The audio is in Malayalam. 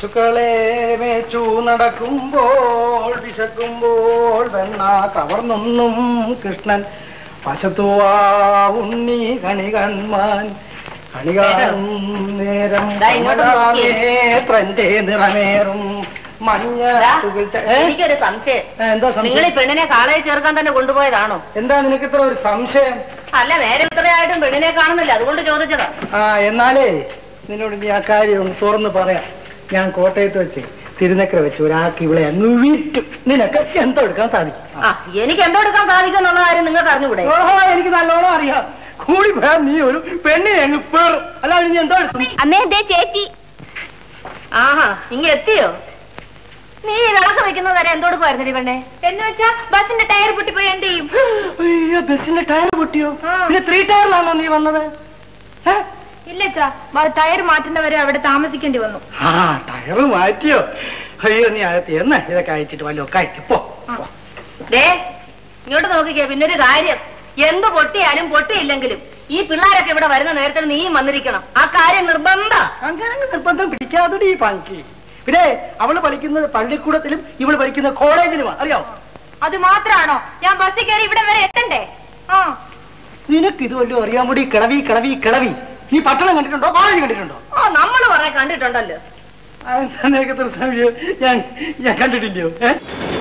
പശുക്കളെ മേച്ചു നടക്കുമ്പോൾ വിശക്കുമ്പോൾ വെണ്ണ കവർന്നൊന്നും കൃഷ്ണൻ പശത്തുവാ ഉണ്ണി കണി കൺമാൻ കണി കാണും നേരം ദാ ഇങ്ങോട്ട് നോക്കിയേ. പ്രന്റെ നിറമേറും മഞ്ഞ ദാ, തുകിൽ- ഏ? എനിക്കൊരു സംശയം ഏ, എന്താ നിങ്ങൾ ഈ സംശയം പെണ്ണിനെ കാളയെ ചേർക്കാൻ തന്നെ കൊണ്ടുപോയതാണോ എന്താ നിനക്ക് ഇത്ര ഒരു സംശയം അല്ല നേരെ ഇത്രയായിട്ടും പെണ്ണിനെ കാണുന്നില്ല അതുകൊണ്ട് ചോദിച്ചതാ ആ എന്നാലേ നിന്നോട് നീ ആ കാര്യം ഒന്ന് തുറന്ന് പറയാം ഞാൻ കോട്ടയത്ത് വെച്ച് തിരുനക്കര വെച്ച് ഒരാൾക്ക് ഇവളെ അങ്ങ് വിറ്റു നിനക്ക് എന്തോ എടുക്കാൻ സാധിക്കും ആ എനിക്ക് എന്തോ എടുക്കാൻ സാധിക്കും എന്നുള്ള കാര്യം നിങ്ങൾക്ക് അറിഞ്ഞുകൂടെ ഓഹോ എനിക്ക് നല്ലോണം അറിയാം കൂടി പോയാ നീ ഒരു പെണ്ണിനെ അങ്ങ് പേറും അല്ലാതെ നീ എന്തോ എടുക്കും അമ്മേ ദേ ചേച്ചി ആഹാ ഇങ്ങ എത്തിയോ നീ ഈ വിളക്ക് വെക്കുന്നത് വരെ എന്തോ എടുക്കുമായിരുന്നു പെണ്ണെ എന്ന് വെച്ചാ ബസിന്റെ ടയർ പൊട്ടിപ്പോയി എന്ത് ചെയ്യും അയ്യോ ബസ്സിന്റെ ടയർ പൊട്ടിയോ ആ. പിന്നെ ത്രീ ടയറിലാണോ നീ വന്നത് ഏ? ഇല്ല ചാ ടയർ മാറ്റുന്നവരെ അവിടെ താമസിക്കേണ്ടി വന്നു ആ ടയർ മാറ്റിയോ അയ്യോ നീ അകത്ത് എന്നാ ഇതൊക്കെ അയച്ചിട്ട് വല്ലോ കഴിക്കും പോ പോ. ദേ ഇങ്ങോട്ട് നോക്കിക്കേ പിന്നൊരു കാര്യം എന്ത് പൊട്ടിയാലും പൊട്ടിയില്ലെങ്കിലും ഈ പിള്ളേരൊക്കെ ഇവിടെ വരുന്ന നേരത്തിൽ നീയും വന്നിരിക്കണം ആ കാര്യം നിർബന്ധ അങ്ങനെ അങ്ങ് നിർബന്ധം പിടിക്കാതെ ഈ പങ്കി പിന്നെ അവള് പഠിക്കുന്നത് പള്ളിക്കൂടത്തിലും ഇവള് പഠിക്കുന്ന കോളേജിലുമാ അറിയാവോ അത് മാത്രാണോ ഞാൻ ബസ്സിൽ കയറി ഇവിടെ വരെ എത്തണ്ടേ ആ നിനക്ക് ഇത് വല്ലതും അറിയാൻ കൂടി കിളവി കിളവി കിളവി നീ പട്ടണം കണ്ടിട്ടുണ്ടോ കോളേജ് കണ്ടിട്ടുണ്ടോ ഓ നമ്മൾ കുറെ കണ്ടിട്ടുണ്ടല്ലോ ആ, നിനക്ക് എത്ര സമയം ഞാൻ ഞാൻ കണ്ടിട്ടില്ലയോ ഏ